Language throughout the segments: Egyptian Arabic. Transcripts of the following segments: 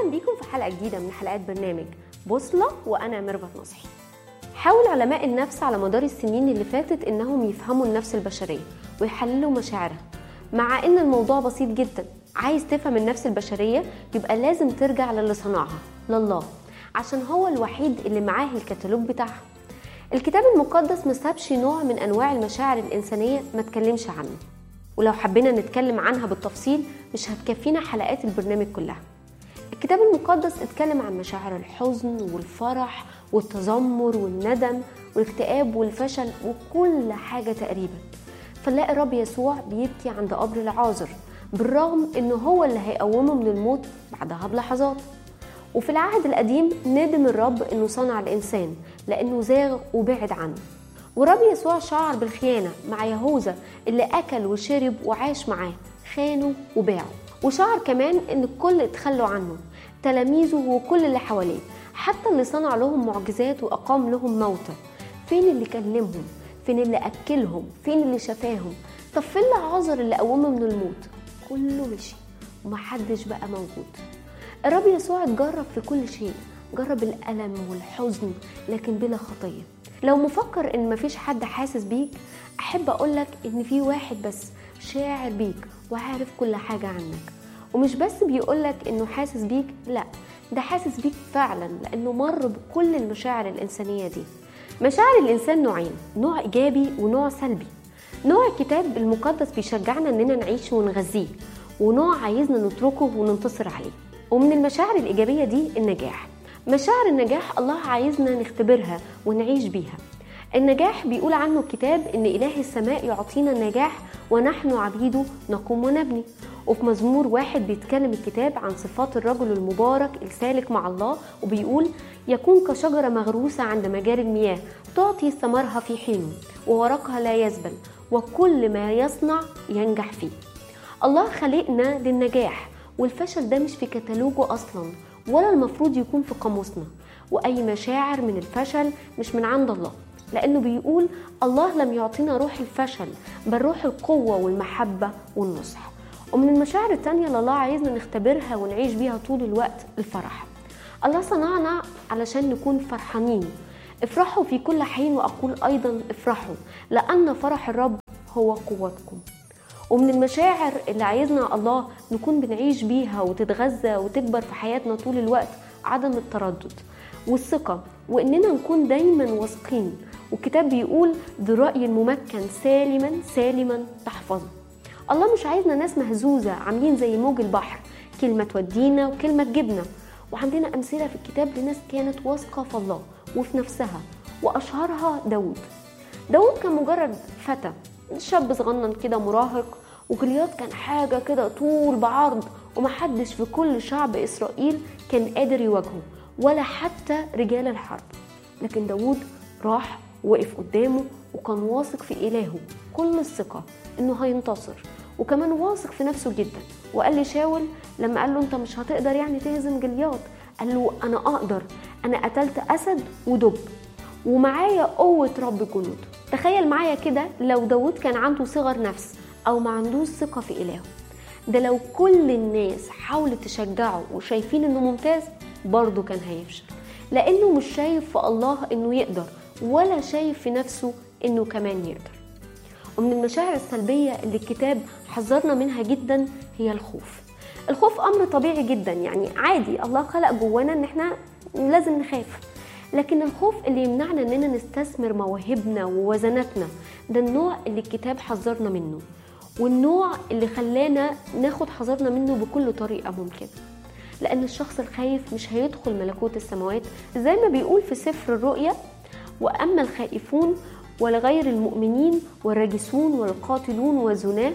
اهلا بيكم في حلقه جديده من حلقات برنامج بوصله وانا ميرفت نصحي حاول علماء النفس على مدار السنين اللي فاتت انهم يفهموا النفس البشريه ويحللوا مشاعرها مع ان الموضوع بسيط جدا عايز تفهم النفس البشريه يبقى لازم ترجع للي صنعها لله عشان هو الوحيد اللي معاه الكتالوج بتاعها الكتاب المقدس ما سابش نوع من انواع المشاعر الانسانيه ما تكلمش عنه ولو حبينا نتكلم عنها بالتفصيل مش هتكفينا حلقات البرنامج كلها الكتاب المقدس اتكلم عن مشاعر الحزن والفرح والتذمر والندم والاكتئاب والفشل وكل حاجة تقريبا فنلاقي الرب يسوع بيبكي عند قبر العازر بالرغم انه هو اللي هيقومه من الموت بعدها بلحظات وفي العهد القديم ندم الرب انه صنع الانسان لانه زاغ وبعد عنه والرب يسوع شعر بالخيانة مع يهوذا اللي أكل وشرب وعاش معاه خانه وباعه وشعر كمان ان الكل اتخلوا عنه تلاميذه وكل اللي حواليه حتى اللي صنع لهم معجزات واقام لهم موتى فين اللي كلمهم فين اللي اكلهم فين اللي شفاهم طب فين العذر اللي قومه من الموت كله مشي ومحدش بقى موجود الرب يسوع اتجرب في كل شيء جرب الألم والحزن لكن بلا خطية لو مفكر ان مفيش حد حاسس بيك احب اقولك ان في واحد بس شاعر بيك وعارف كل حاجة عنك ومش بس بيقولك انه حاسس بيك لا ده حاسس بيك فعلا لانه مر بكل المشاعر الانسانية دي مشاعر الانسان نوعين نوع ايجابي ونوع سلبي نوع الكتاب المقدس بيشجعنا اننا نعيش ونغذيه ونوع عايزنا نتركه وننتصر عليه ومن المشاعر الايجابيه دي النجاح مشاعر النجاح الله عايزنا نختبرها ونعيش بيها النجاح بيقول عنه الكتاب ان اله السماء يعطينا النجاح ونحن عبيده نقوم ونبني وفي مزمور واحد بيتكلم الكتاب عن صفات الرجل المبارك السالك مع الله وبيقول يكون كشجرة مغروسة عند مجاري المياه تعطي ثمرها في حينه وورقها لا يزبل وكل ما يصنع ينجح فيه الله خلقنا للنجاح والفشل ده مش في كتالوجه أصلا ولا المفروض يكون في قاموسنا وأي مشاعر من الفشل مش من عند الله لأنه بيقول الله لم يعطينا روح الفشل بل روح القوة والمحبة والنصح ومن المشاعر التانية اللي الله عايزنا نختبرها ونعيش بيها طول الوقت الفرح الله صنعنا علشان نكون فرحانين افرحوا في كل حين وأقول أيضا افرحوا لأن فرح الرب هو قوتكم ومن المشاعر اللي عايزنا الله نكون بنعيش بيها وتتغذى وتكبر في حياتنا طول الوقت عدم التردد والثقة وإننا نكون دايما واثقين والكتاب بيقول برأي الممكن سالما سالما تحفظه الله مش عايزنا ناس مهزوزة عاملين زي موج البحر كلمة تودينا وكلمة تجيبنا وعندنا أمثلة في الكتاب لناس كانت واثقة في الله وفي نفسها وأشهرها داود داود كان مجرد فتى شاب صغنن كده مراهق وجليات كان حاجة كده طول بعرض ومحدش في كل شعب إسرائيل كان قادر يواجهه ولا حتى رجال الحرب لكن داود راح وقف قدامه وكان واثق في إلهه كل الثقة إنه هينتصر وكمان واثق في نفسه جدا وقال لي شاول لما قال له أنت مش هتقدر يعني تهزم جليات قال له أنا أقدر أنا قتلت أسد ودب ومعايا قوة رب الجنود تخيل معايا كده لو داود كان عنده صغر نفس أو ما عندوش ثقة في إلهه ده لو كل الناس حاولت تشجعه وشايفين إنه ممتاز برضه كان هيفشل لأنه مش شايف في الله إنه يقدر ولا شايف في نفسه إنه كمان يقدر ومن المشاعر السلبية اللي الكتاب حذرنا منها جدا هي الخوف الخوف أمر طبيعي جدا يعني عادي الله خلق جوانا إن إحنا لازم نخاف لكن الخوف اللي يمنعنا اننا نستثمر مواهبنا ووزناتنا ده النوع اللي الكتاب حذرنا منه والنوع اللي خلانا ناخد حذرنا منه بكل طريقه ممكنه لان الشخص الخايف مش هيدخل ملكوت السماوات زي ما بيقول في سفر الرؤيا واما الخائفون ولغير المؤمنين والراجسون والقاتلون والزناه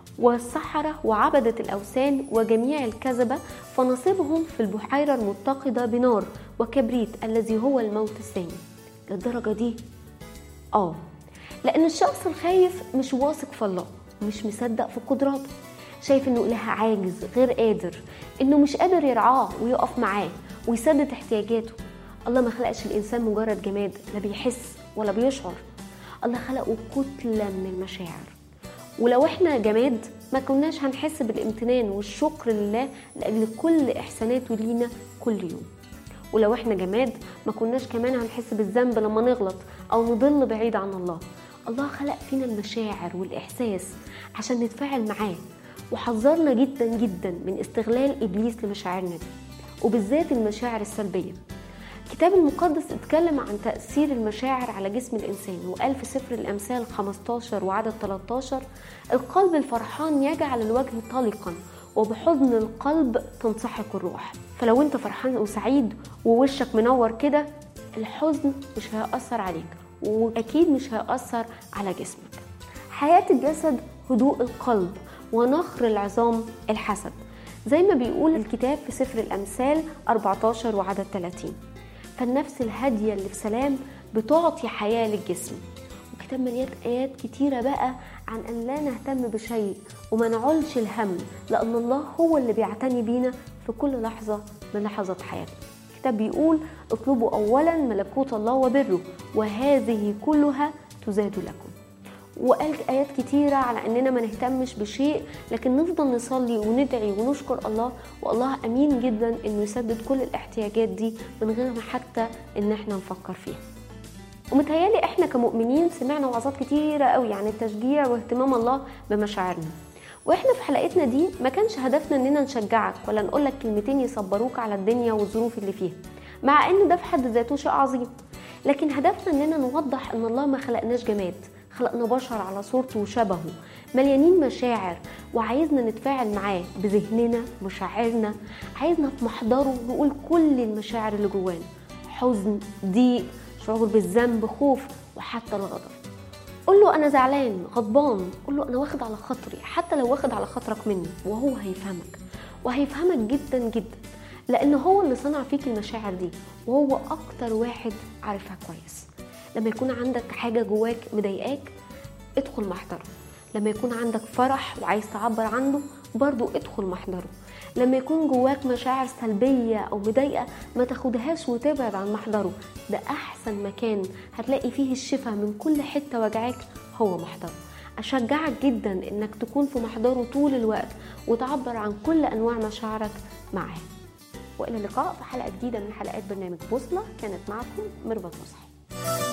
والسحرة وعبدة الأوثان وجميع الكذبة فنصيبهم في البحيرة المتقدة بنار وكبريت الذي هو الموت الثاني للدرجة دي آه لأن الشخص الخايف مش واثق في الله مش مصدق في قدراته شايف انه إله عاجز غير قادر انه مش قادر يرعاه ويقف معاه ويسدد احتياجاته الله ما خلقش الانسان مجرد جماد لا بيحس ولا بيشعر الله خلقه كتلة من المشاعر ولو احنا جماد ما كناش هنحس بالامتنان والشكر لله لأجل كل إحساناته لينا كل يوم ولو احنا جماد ما كناش كمان هنحس بالذنب لما نغلط أو نضل بعيد عن الله الله خلق فينا المشاعر والإحساس عشان نتفاعل معاه وحذرنا جدا جدا من استغلال إبليس لمشاعرنا دي وبالذات المشاعر السلبية الكتاب المقدس اتكلم عن تأثير المشاعر على جسم الإنسان وقال في سفر الأمثال 15 وعدد 13 القلب الفرحان يجعل الوجه طلقا وبحضن القلب تنسحق الروح فلو انت فرحان وسعيد ووشك منور كده الحزن مش هيأثر عليك وأكيد مش هيأثر على جسمك حياة الجسد هدوء القلب ونخر العظام الحسد زي ما بيقول الكتاب في سفر الأمثال 14 وعدد 30 فالنفس الهادية اللي في سلام بتعطي حياة للجسم وكتاب مليان آيات كتيرة بقى عن أن لا نهتم بشيء وما نعولش الهم لأن الله هو اللي بيعتني بينا في كل لحظة من لحظات حياتنا الكتاب بيقول اطلبوا أولا ملكوت الله وبره وهذه كلها تزاد لكم وقال آيات كتيرة على أننا ما نهتمش بشيء لكن نفضل نصلي وندعي ونشكر الله والله أمين جدا أنه يسدد كل الاحتياجات دي من غير ما حتى أن احنا نفكر فيها ومتهيالي احنا كمؤمنين سمعنا وعظات كتيرة قوي عن التشجيع واهتمام الله بمشاعرنا واحنا في حلقتنا دي ما كانش هدفنا اننا نشجعك ولا نقول لك كلمتين يصبروك على الدنيا والظروف اللي فيها مع ان ده في حد ذاته شيء عظيم لكن هدفنا اننا نوضح ان الله ما خلقناش جماد خلقنا بشر على صورته وشبهه مليانين مشاعر وعايزنا نتفاعل معاه بذهننا مشاعرنا عايزنا في محضره نقول كل المشاعر اللي جوانا حزن ضيق شعور بالذنب خوف وحتى الغضب قول له انا زعلان غضبان قول له انا واخد على خاطري حتى لو واخد على خاطرك مني وهو هيفهمك وهيفهمك جدا جدا لان هو اللي صنع فيك المشاعر دي وهو اكتر واحد عارفها كويس لما يكون عندك حاجه جواك مضايقاك ادخل محضره لما يكون عندك فرح وعايز تعبر عنه برضو ادخل محضره لما يكون جواك مشاعر سلبية أو مضايقة ما تاخدهاش وتبعد عن محضره ده أحسن مكان هتلاقي فيه الشفاء من كل حتة وجعاك هو محضره أشجعك جدا إنك تكون في محضره طول الوقت وتعبر عن كل أنواع مشاعرك معاه وإلى اللقاء في حلقة جديدة من حلقات برنامج بوصلة كانت معكم ميرفت نصحي